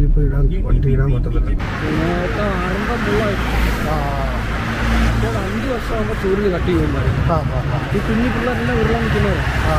ഇപ്പോൾ ഇടാൻ വണ്ടി ഇടാൻ പറ്റത്തില്ല നേരത്തെ ആടുമ്പോൾ മുള്ളായി ആ ഇപ്പോൾ അഞ്ച് വർഷമാകുമ്പോൾ ചൂരിൽ കട്ട് ചെയ്യുമ്പോൾ ആ ആ ആ ഈ കുഞ്ഞു പിള്ളേരെല്ലാം ഉരുളാൻ നിൽക്കുന്നത് ആ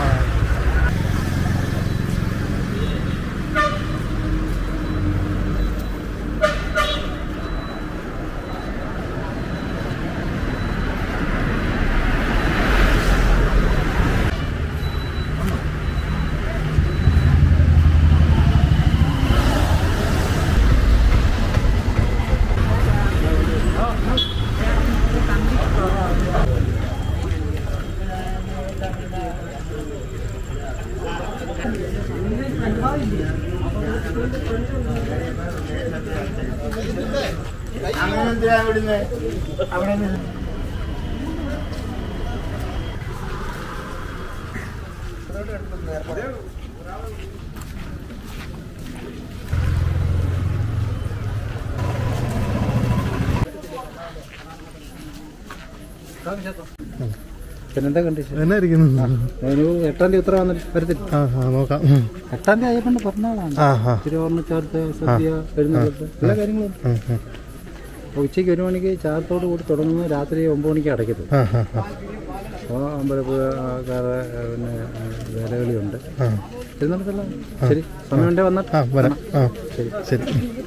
പിന്നെന്താ കണ്ടീഷൻ എന്നാ ഇരിക്കുന്നു ഒരു എട്ടാം തീയതി ഉത്തര വന്നിട്ട് വരത്തില്ല ആ ആ നോക്കാം ഉം. എട്ടാം തീയതി ആയപ്പോൾ പറഞ്ഞാളാണ് ആ ആ തിരുവോർണ ചേർത്ത് സദ്യ എഴുന്നള്ളത്ത് എല്ലാ കാര്യങ്ങളും ഉം, ഉം. അപ്പോൾ ഉച്ചയ്ക്ക് ഒരു മണിക്ക് ചാർത്തോട് കൂടി തുടങ്ങുന്നത് രാത്രി ഒമ്പത് മണിക്ക് അടയ്ക്കത്തുള്ളൂ ആ ആ ആ അപ്പോൾ അമ്പലപ്പുഴക്കാരെ പിന്നെ വേലകളിയുണ്ട് ആ എഴുന്നള്ളത്തെല്ലാം ശരി സമയമുണ്ടേ വന്നിട്ട് ആ വരാം ആ ശരി ശരി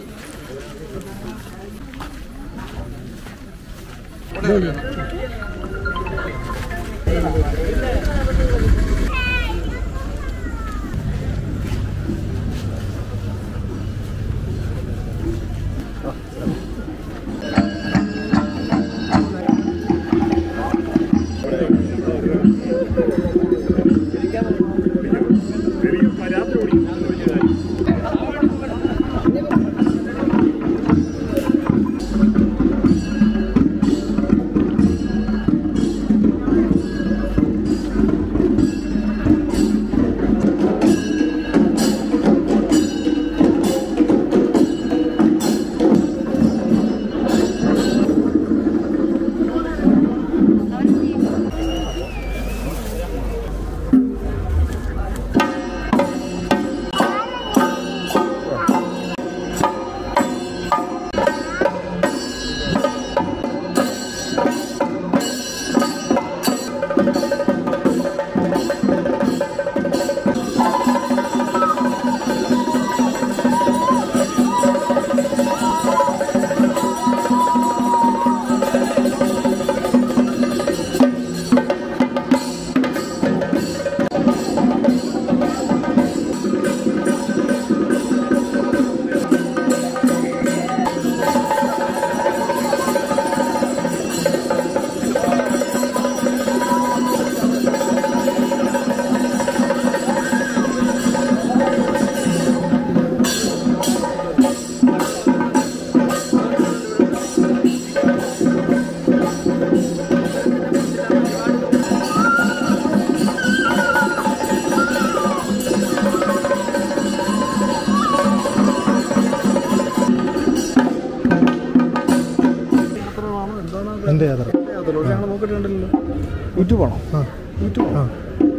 എൻ്റെ യാത്ര അതിലൂടെ ഞങ്ങൾ നോക്കിയിട്ടുണ്ടല്ലോ യൂട്യൂബ് ആണോ ആ യൂട്യൂബ് ആ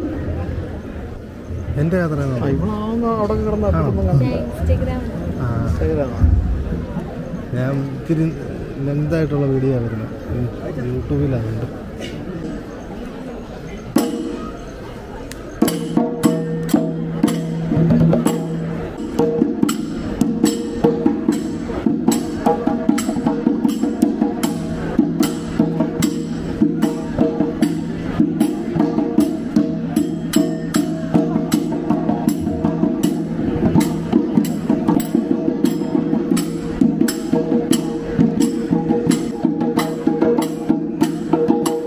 എൻ്റെ യാത്ര എന്ന് പറഞ്ഞാൽ ഇവളാവുന്ന അവിടെ കിടന്ന് അപ്പുറത്തൊന്നും കണ്ടില്ല ഇൻസ്റ്റഗ്രാം ആ ഞാൻ ഇത്തിരി ലെങ്തായിട്ടുള്ള വീഡിയോ വരുന്നത് യൂട്യൂബിലാകുന്നുണ്ട് ആ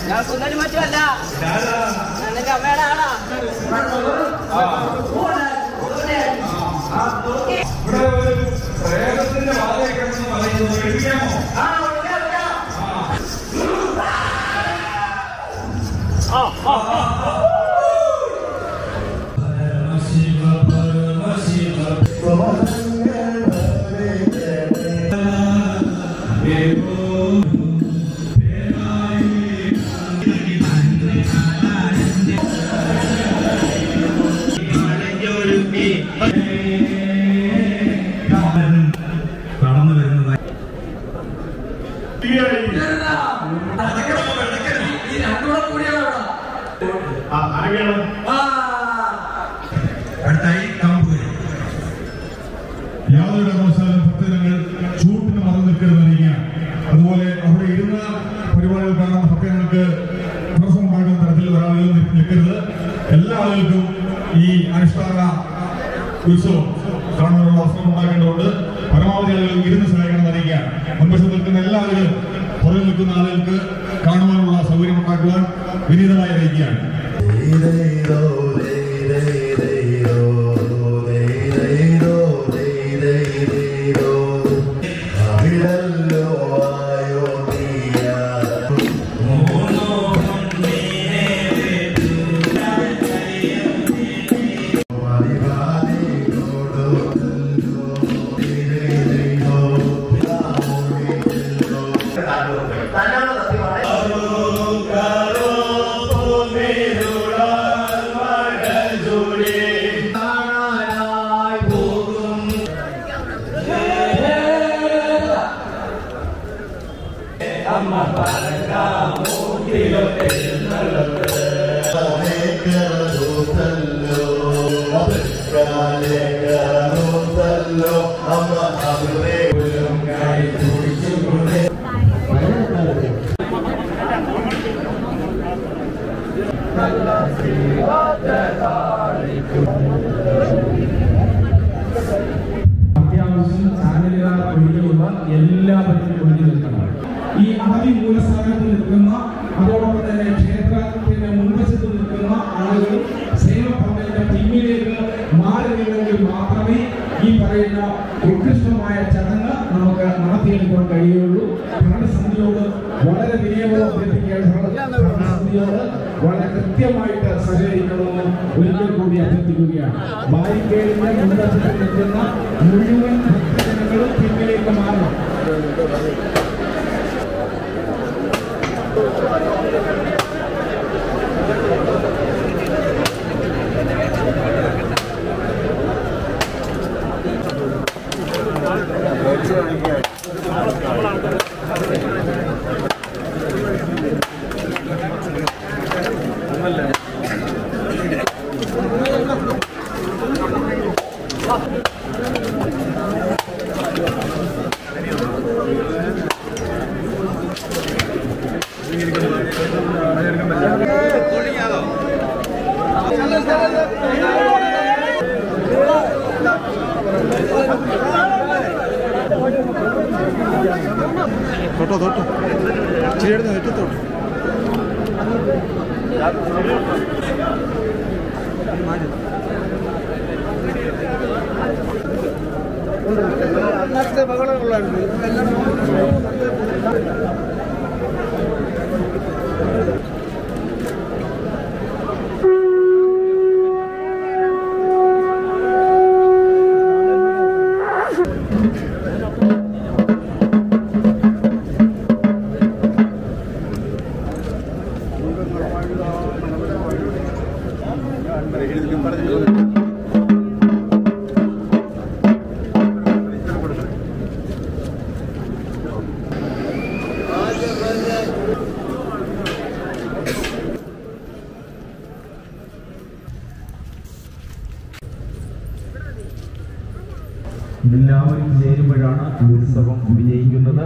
ഞാൻ സുന്ദരി മറ്റുമല്ല ഞാൻ നിന്റെ അമ്മയുടെ ആളാ കടന്നു വരുന്നതായി അടുത്തായി കമ്പുകരി യാതൊരു കാരണവശാലും ഭക്തജനങ്ങൾ ചൂട്ടിന് മറന്നു നിൽക്കരുതെന്നിരിക്കുക അതുപോലെ അവിടെ ഇരുന്ന പരിപാടികൾ കാണുന്ന ഭക്തജനങ്ങൾക്ക് തടസ്സമുണ്ടാക്കുന്ന തരത്തിൽ ഒരാളുകൾ നിൽക്കരുത് എല്ലാ ആളുകൾക്കും ഈ അനുഷ്ഠാന ഉത്സവം കാണാനുള്ള അവസരം ഉണ്ടാക്കേണ്ടതുകൊണ്ട് പരമാവധി ആളുകൾ ഇരുന്ന് സഹായിക്കണമെന്നറിയിക്കുക മുൻവശത്ത് നിൽക്കുന്ന എല്ലാ ആളുകളും പുറകിൽ നിൽക്കുന്ന ആളുകൾക്ക് കാണുവാനുള്ള സൗകര്യം ഉണ്ടാക്കുവാൻ വിനീതമായി അറിയിക്കുകയാണ് അത്യാവശ്യം ചാനലുകാർ ഒഴികെയുള്ള എല്ലാവരും ഒഴിഞ്ഞു നിൽക്കണം ഈ ആദി മൂലസ്ഥാനത്ത് നിൽക്കുന്ന അതോടൊപ്പം തന്നെ ക്ഷേത്രത്തിന്റെ മുൻവശത്ത് നിൽക്കുന്ന ആളുകൾ സേവപ്പന്തലിന്റെ പിന്നിലേക്ക് മാറി നിന്നെങ്കിൽ മാത്രമേ ഈ പറയുന്ന ഉത്കൃഷ്ടമായ ചടങ്ങ് നമുക്ക് നടത്തിയെടുക്കാൻ കഴിയുള്ളൂ ഭരണസമിതിയോട് വളരെ വിനയപൂർവ്വം അഭ്യർത്ഥിക്കുകയാണ് ഭരണ- ഭരണസമിതിയോട് വളരെ കൃത്യമായിട്ട് സഹകരിക്കണമെന്ന് ഒരിക്കൽ കൂടി അഭ്യർത്ഥിക്കുകയാണ് ബാരിക്കേഡിന്റെ മുൻവശത്ത് നിൽക്കുന്ന മുഴുവൻ ഭക്തജനങ്ങളും പിന്നിലേക്ക് മാറണം തൊട്ടോ തൊട്ടോ ഇച്ചിരി എടുത്ത് നെറ്റി തൊട്ടോ എല്ലാവരും ചേരുമ്പോഴാണ് ഉത്സവം വിജയിക്കുന്നത്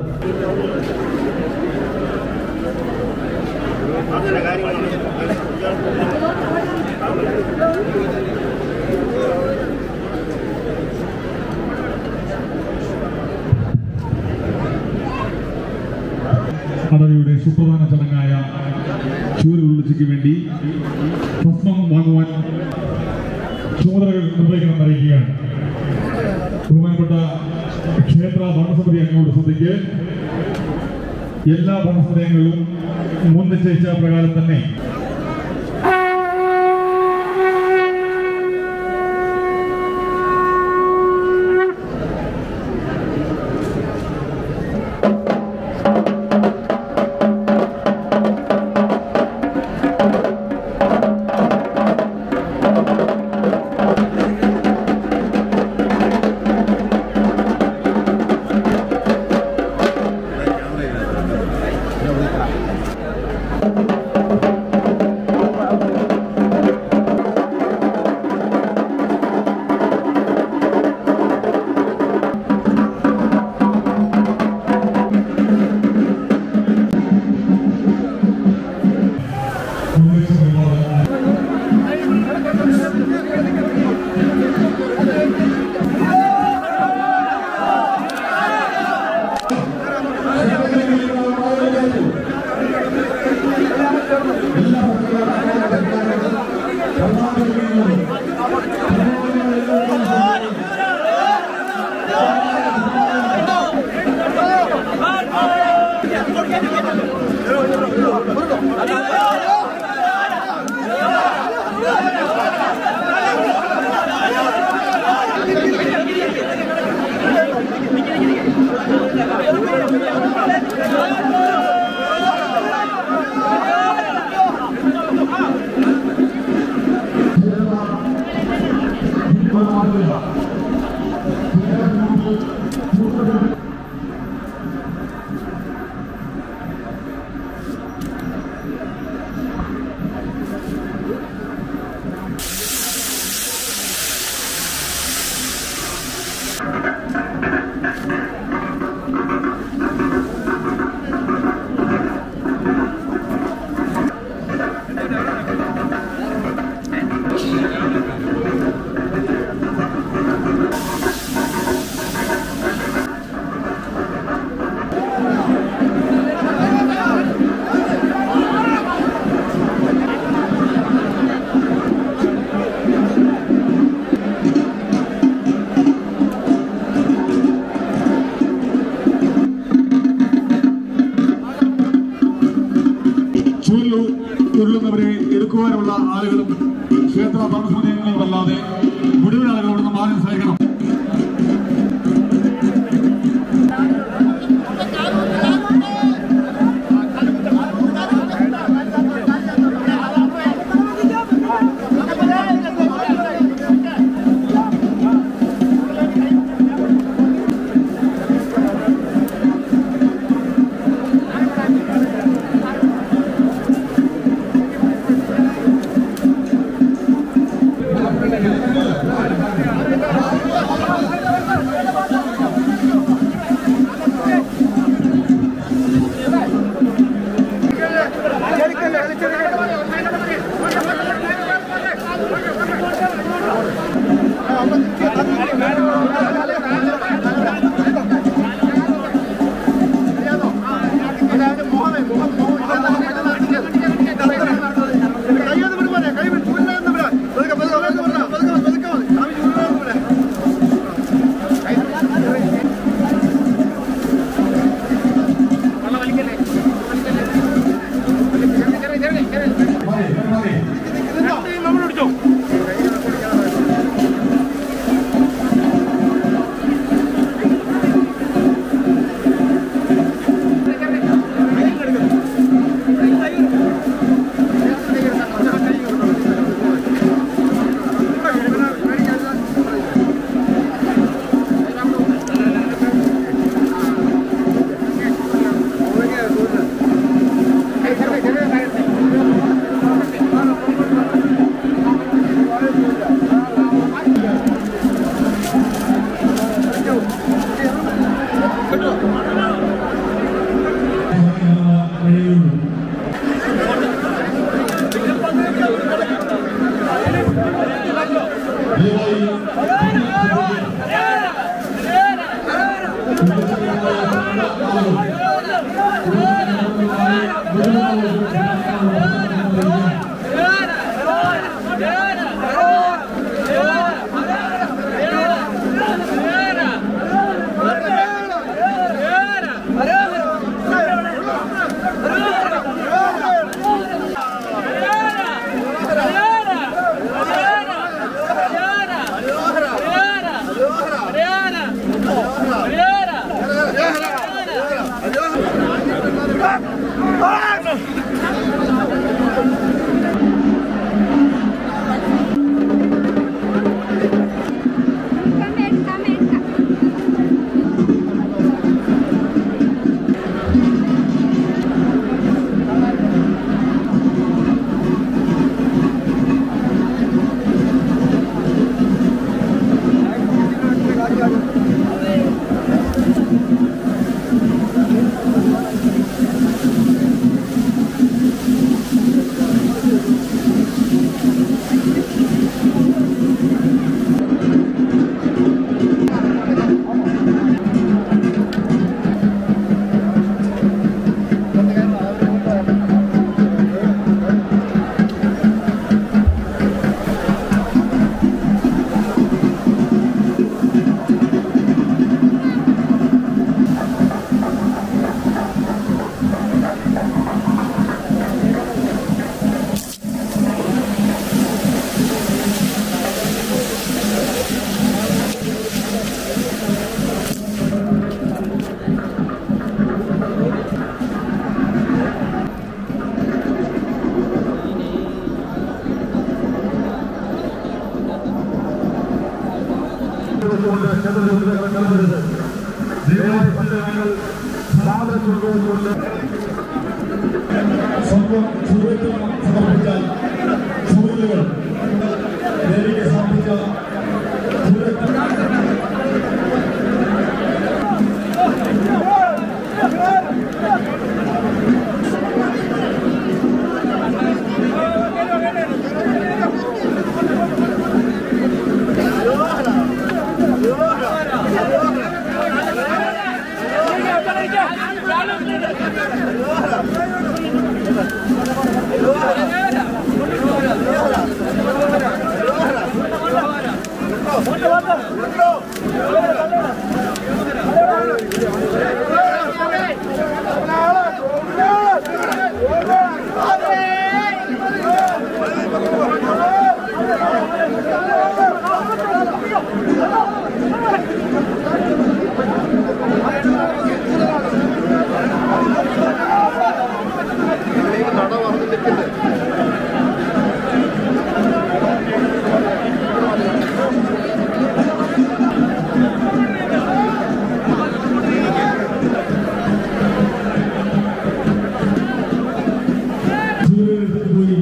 പദവിയുടെ സുപ്രധാന ചടങ്ങായ പൂജയ്ക്ക് വേണ്ടി ഭസ്മം വാങ്ങുവാൻ ചുമതലകൾ നിർവഹിക്കണം അറിയിക്കുകയാണ് ബഹുമാനപ്പെട്ട ക്ഷേത്ര ഭരണസമിതി അംഗങ്ങളുടെ ശ്രദ്ധയ്ക്ക് എല്ലാ ഭരണസമിതികളും മുൻ നിശ്ചയിച്ച പ്രകാരം തന്നെ നിർവഹിച്ച പരിപാടി ചൂരിൽ ഉരുളുന്നവരെ എടുക്കുവാനുള്ള ആളുകളും ക്ഷേത്ര ഭരണസമിതി അംഗങ്ങളുമല്ലാതെ മുഴുവൻ ആളുകളോടൊന്ന് മാറി സഹിക്കണം ¡Vamos! കൊണ്ട് ക്ഷേത്രത്തിൽ കടക്കരുത് ദൈവമായ പണ്ഡിതങ്ങൾ സാധനച്ചുകൊണ്ട് സ്വന്തം സുഹൃത്തുക്കൾ സമർപ്പിച്ച സുഹൃത്തുക്കൾ ദേവിക്ക് സമർപ്പിച്ച സുഹൃത്തുക്കൾ സൂര്യനെടുത്തിട്ട് പോയി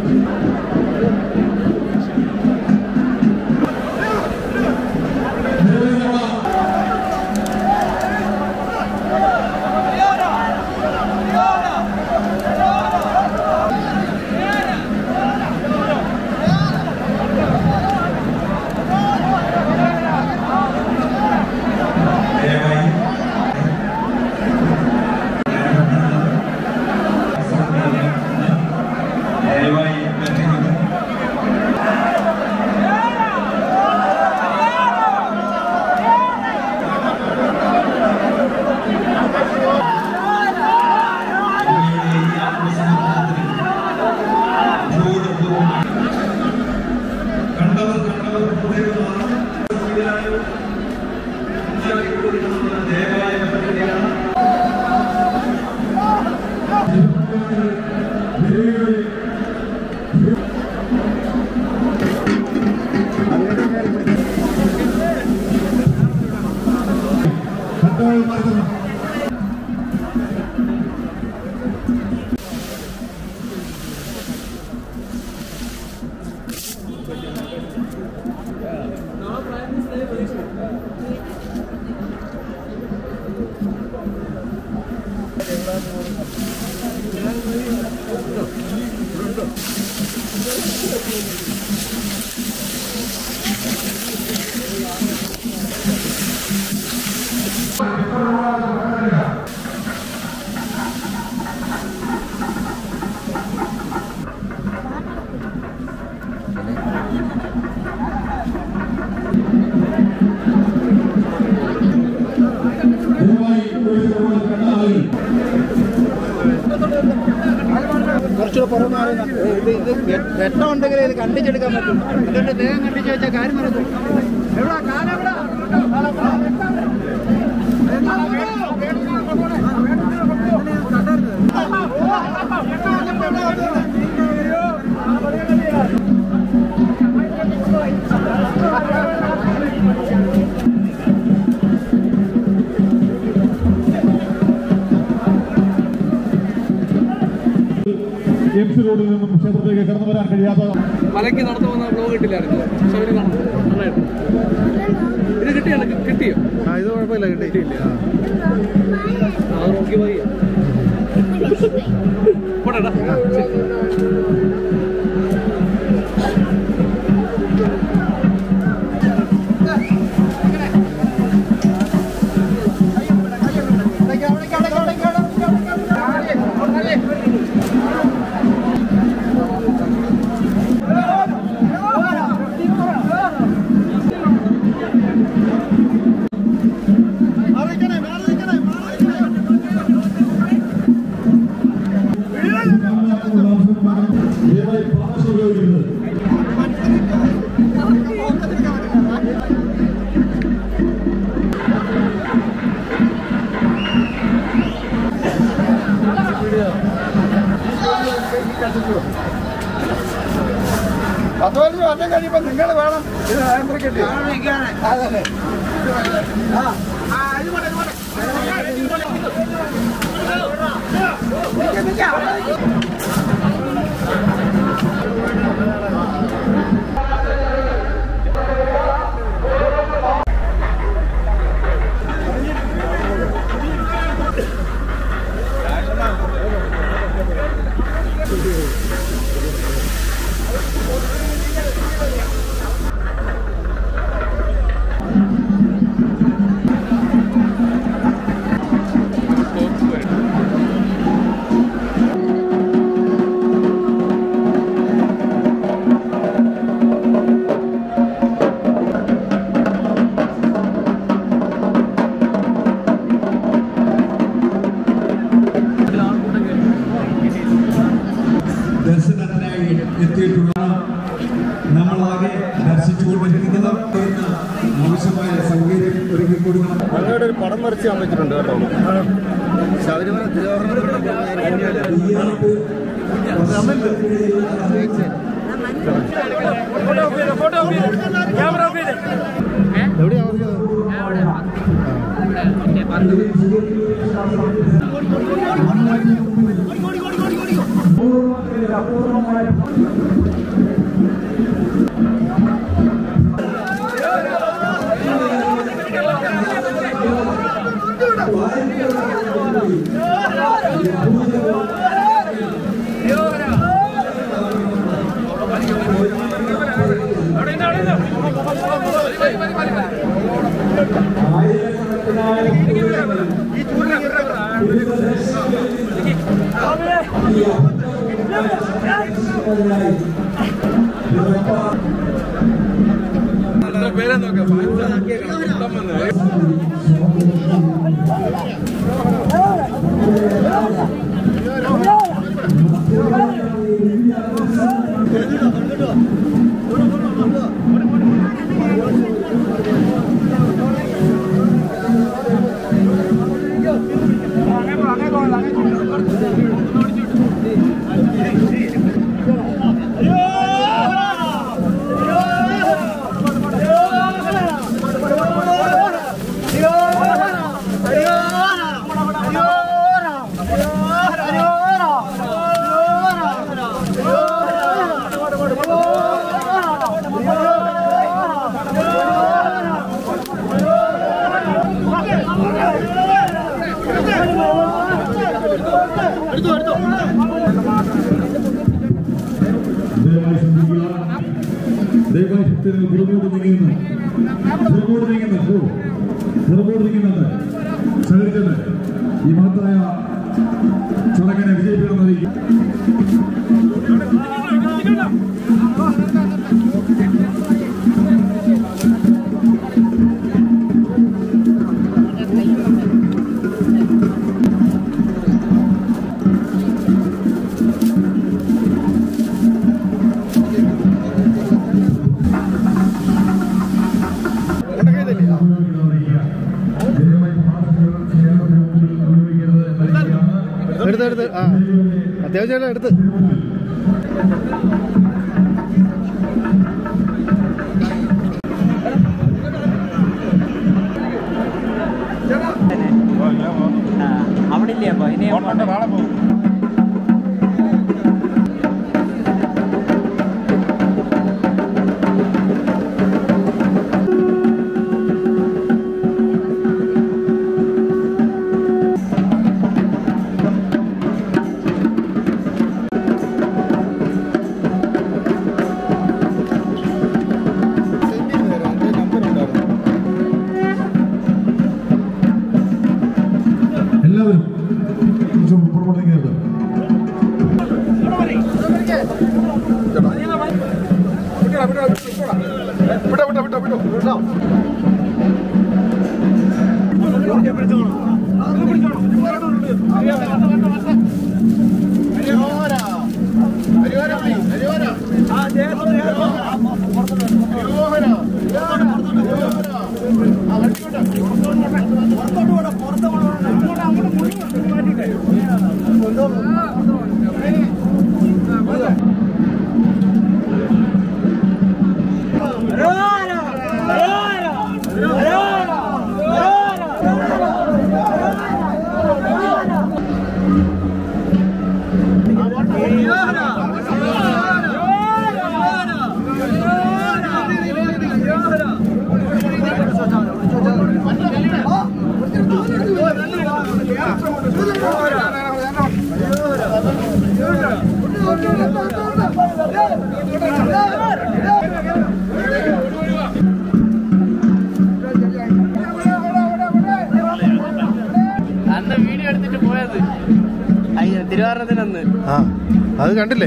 നിരവധി തവണ ദയവായി ദയവായി അഭ്യർത്ഥിക്കുന്നു ഇവയുടെ ഈ ആത്മസമർപ്പണത്തിന് ബോധപൂർവ്വമായി കണ്ടവർ കണ്ടവർ ഹൃദയമാണ് സംവിധാനവും ഉണ്ടാക്കിക്കൊടുക്കുന്നത് ദയവായ അഭ്യർത്ഥനയാണ് കണ്ടവൾ മാറ്റണം ദയവായി ഒരു തവണ കണ്ട ആളുകൾ കുറച്ചുകൂടെ പുറമെ മാറി നിൽക്ക്. ഇത് ഇത് വെ- വെട്ടം ഉണ്ടെങ്കിൽ ഇത് കണ്ടിച്ചെടുക്കാൻ പറ്റും എന്നിട്ട് ദേഹം കണ്ടിച്ച് വെച്ചാൽ കാര്യം നടക്കും എവിടാ കാലെവിടാ എം സി റോഡിൽ നിന്നും ക്ഷേത്രത്തിലേക്ക് കടന്നു വരാൻ കഴിയാത്ത മലയ്ക്ക് നടന്നു പോകുന്ന ബ്ലോഗ് കിട്ടില്ലായിരുന്നു പക്ഷെ അവര് കാണുന്നു നന്നായിട്ട് ഇത് കിട്ടിയാണ് കിട്ടിയോ ആ ഇത് കുഴപ്പമില്ല കിട്ടിയില്ല അത് നോക്കി പോയി പോട്ടെടാ ശരി ദയവായി ഭാഷ ഉപയോഗിക്കുന്നത് പത്ത് പതിനഞ്ച് വർഷം കഴിയുമ്പോൾ നിങ്ങൾ വേണം ഇത് നിയന്ത്രിക്കട്ടെ അതല്ലേ ദർശനത്തിനായി എത്തിയിട്ടുള്ള നമ്മളാകെ ദർശിച്ചുകൊണ്ടിരിക്കുന്നത് ആവശ്യമായ സൗകര്യം ഒരുക്കി കൊടുക്കണം അങ്ങോട്ട് ഒരു പടം വരച്ച് ഞാൻ വെച്ചിട്ടുണ്ട് കേട്ടോ ശബരിമല ദയവായി ശ്രദ്ധിക്കുക ദയവായി ഭക്തர்கள் പുറകോട്ട് നീങ്ങുന്നു പുറകോട്ട് നീങ്ങുന്നു പോ. പുറകോട്ട് നീങ്ങുന്നത് സഹകരിച്ചത് ഈ മഹത്തായ ചടങ്ങിനെ വിജയിപ്പിക്കുന്നതായിരിക്കും ദയവായി പ്രാർത്ഥനകൾ കേരളത്തിന് മുമ്പിൽ ഉപയോഗിക്കരുത് എന്നറിയിക്കുകയാണ്. എടുത്ത് എടുത്ത് ആ അത്യാവശ്യം എടുത്ത് അവിടെ ഇല്ലേ അപ്പൊ ഇനി എല്ലാവരും കുറച്ച് പുറകോട്ട് നീങ്ങരുത് വിട്ടോ വിട്ടോ വിട്ടോ വിട്ടോ വിട്ടോ ദയവായി അന്ന് വീഡിയോ എടുത്തിട്ട് പോയത് അയ്യോ തിരുവാറത്തിനന്ന് ആ അത് കണ്ടില്ലേ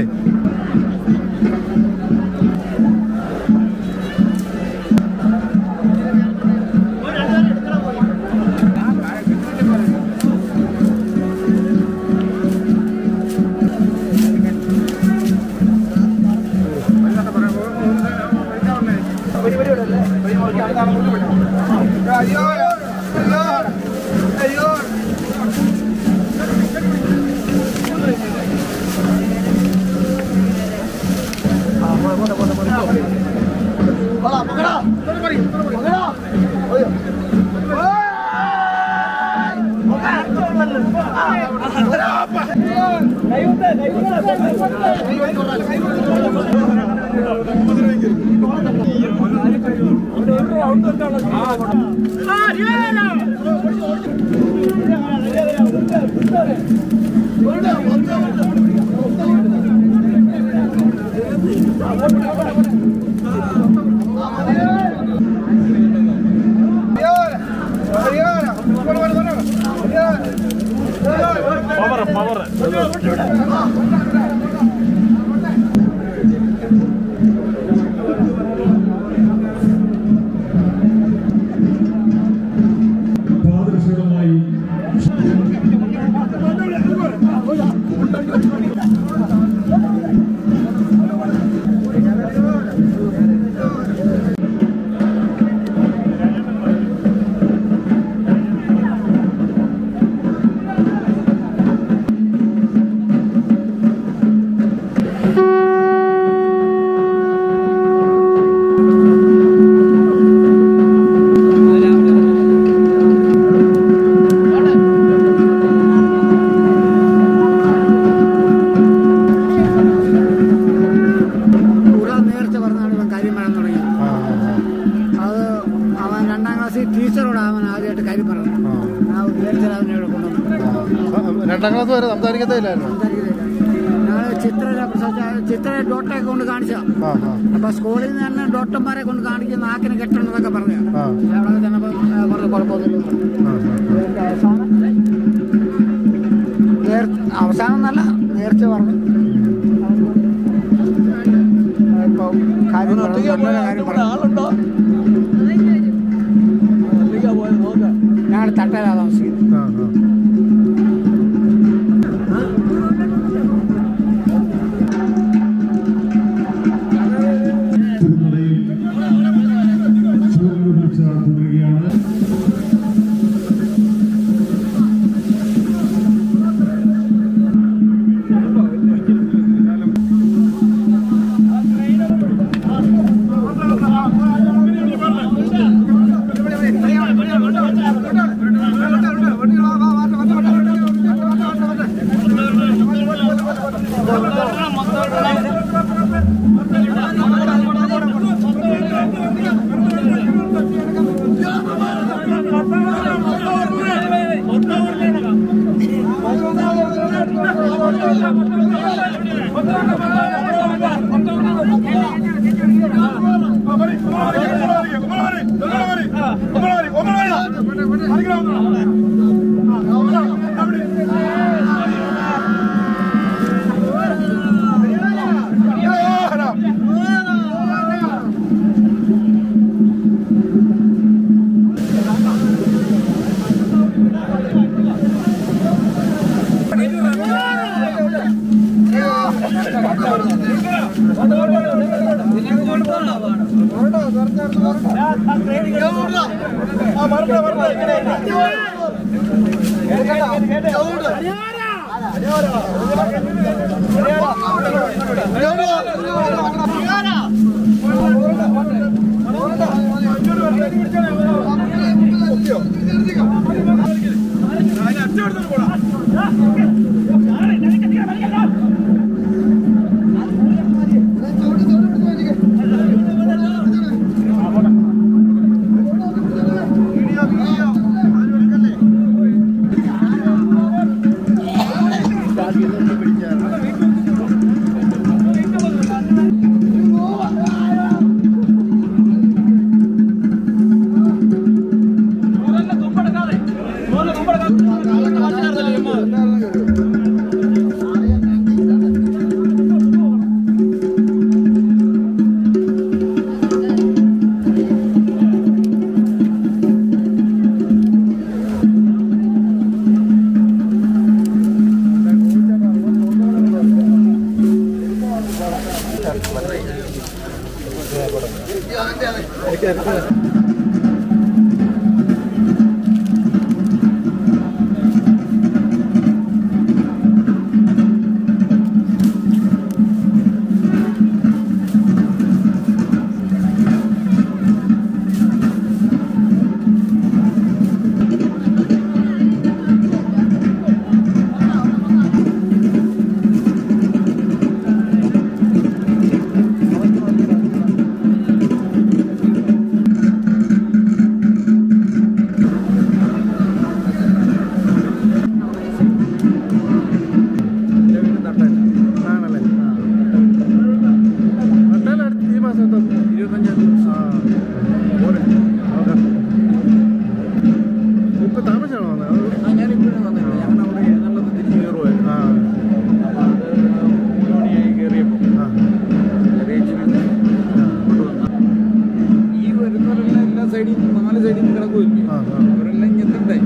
പാദരക്ഷകളുമായി കൂടാൻ നേരത്തെ പറഞ്ഞാണ് ഇവൻ കാര്യം പറയാൻ തുടങ്ങിയത് അത് അവൻ രണ്ടാം ക്ലാസ്സിൽ ടീച്ചറോട് അവൻ ആദ്യമായിട്ട് കാര്യം പറഞ്ഞത് ആ നേരത്തെ അവനെ ഇവിടെ കൊണ്ടുവന്നു രണ്ടാം ക്ലാസ് വരെ സംസാരിക്കത്തേ ഇല്ലായിരുന്നു ഞങ്ങൾ ചിത്ര ചിത്ര ഡോക്ടറെ കൊണ്ട് കാണിച്ച ആ ആ അപ്പൊ സ്കൂളിൽ നിന്ന് തന്നെ ഡോക്ടർമാരെ കൊണ്ട് കാണിക്കുന്ന നാക്കിന് കെട്ടണം എന്നൊക്കെ പറഞ്ഞ ആ. അവിടെ ചെന്നപ്പോ ആ, പറഞ്ഞു കുഴപ്പമൊന്നുമില്ല ആ, ആ. ഇതിന്റെ അവസാനം നേർ- അവസാനം നല്ല നേർച്ച പറഞ്ഞു ഇപ്പൊ കാര്യം പറഞ്ഞു നല്ലൊരു കാര്യം പറഞ്ഞു ഞങ്ങൾ തട്ടയിലാണ് താമസിക്കുന്നത് ആ, ആ. തിരുമലയിൽ സൂര്യവീഴ്ച തുടരുകയാണ് ആ ആണല്ലേ നട്ടാൽ അടുത്ത ഈ മാസം ഇരുപത്തഞ്ചാം തീയതി പോരെ നോക്കാം ഇപ്പൊ താമസിച്ചാണോ വന്നത് ഞാനിപ്പോഴും വന്നില്ല ഞങ്ങൾ അവിടെ എഴുന്നള്ളത്ത് തിരിച്ച് കയറുമായിരുന്നു ആ അപ്പോൾ അത് മൂന്ന് മണിയായി കയറിയപ്പോൾ ആ ചെറിയ പിന്നെ കൊണ്ടുവന്ന ഈ വരുന്നവരെല്ലാം എല്ലാ സൈഡിൽ നിന്ന് നാല് സൈഡിൽ നിന്ന് കിടക്കുമല്ലേ ആ, ആ. അവരെല്ലാം ഇങ്ങ് എത്തണ്ടേ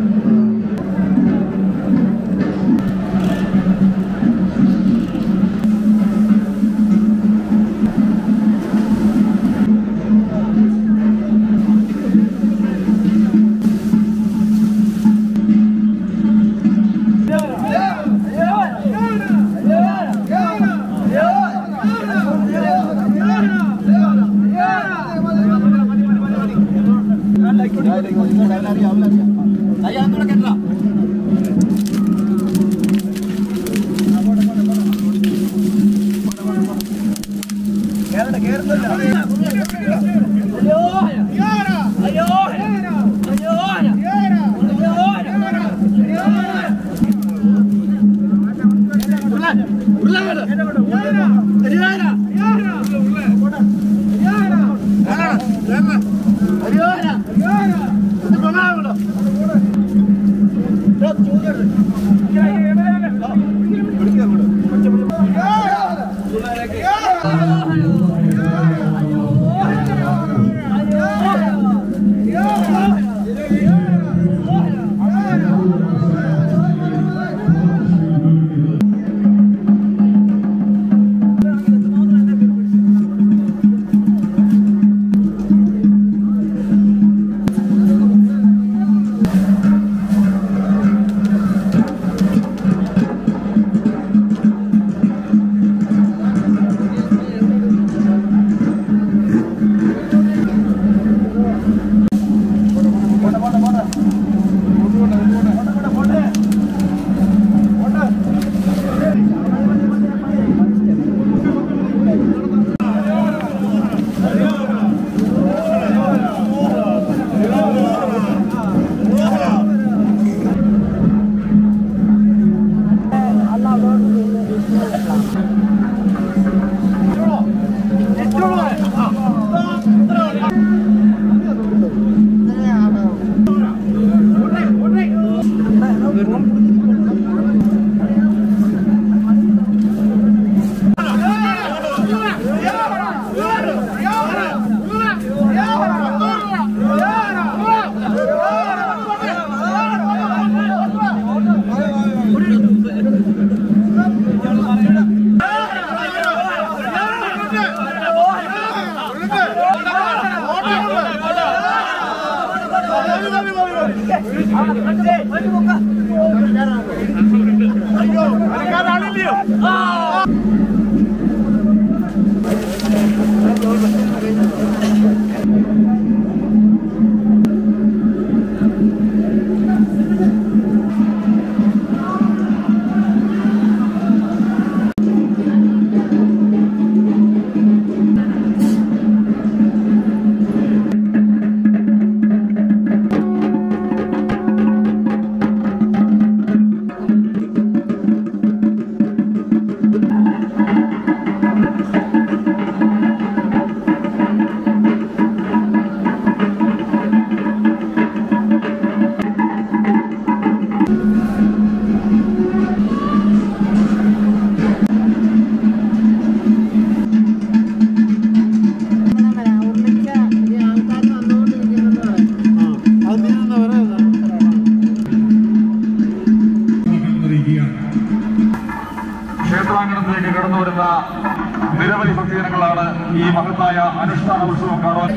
Thank ഭക്തജനങ്ങളാണ് ഈ മഹത്തായ അനുഷ്ഠാന ഉത്സവം കാണുവാൻ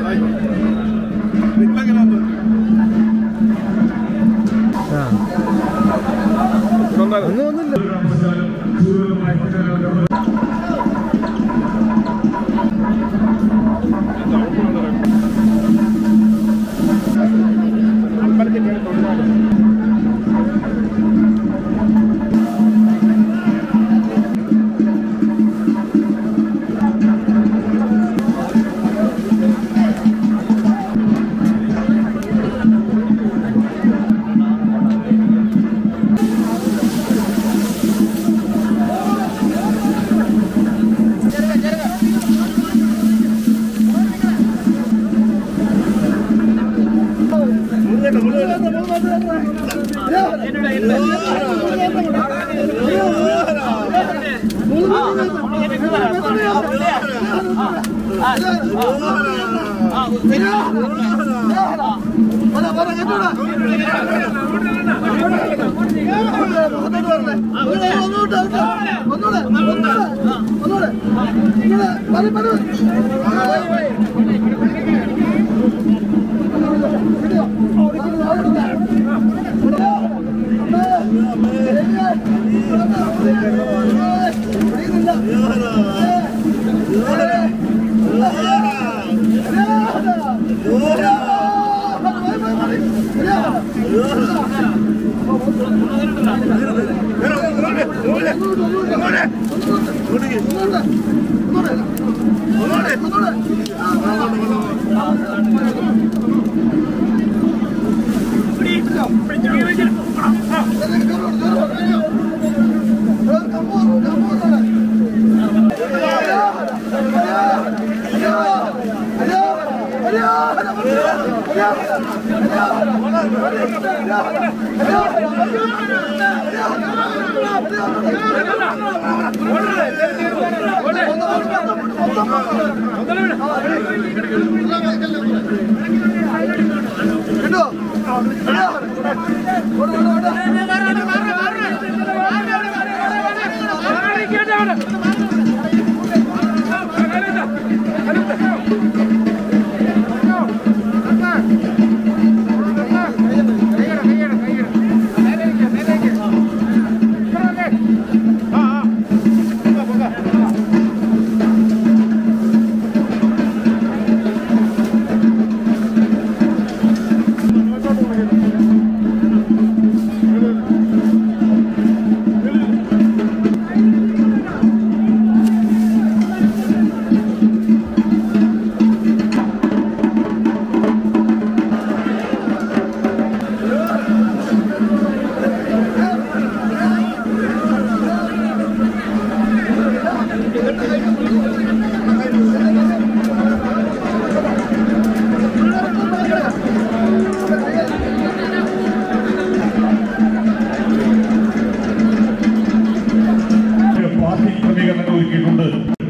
പാർക്കിംഗ് ക്രമീകരണങ്ങൾ ഒരുക്കിയിട്ടുണ്ട്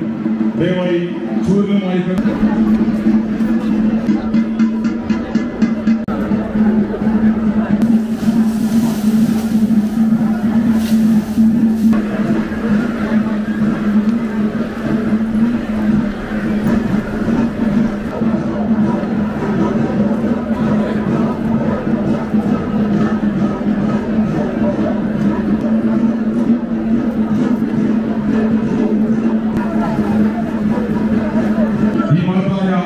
ദയവായി സൂര്യനുമായി ഈ മഹത്തായ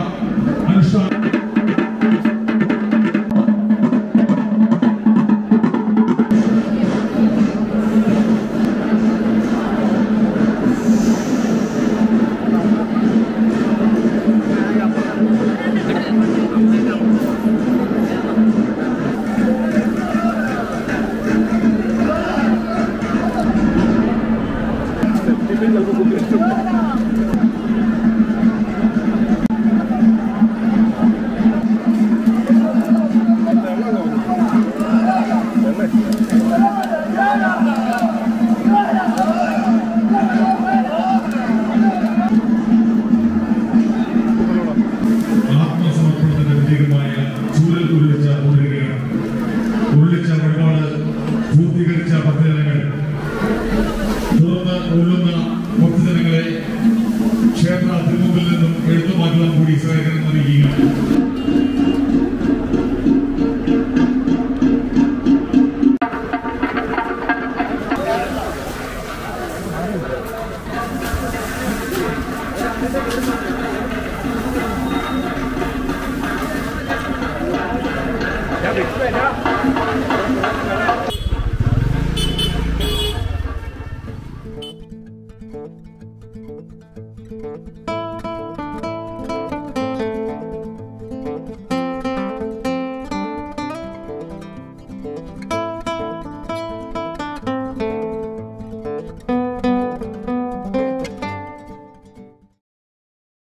ക്ഷേത്ര തിരുമുമ്പിൽ നിന്നും എഴുത്തുമാറ്റുവാൻ കൂടി സഹകരണം അറിയിക്കുക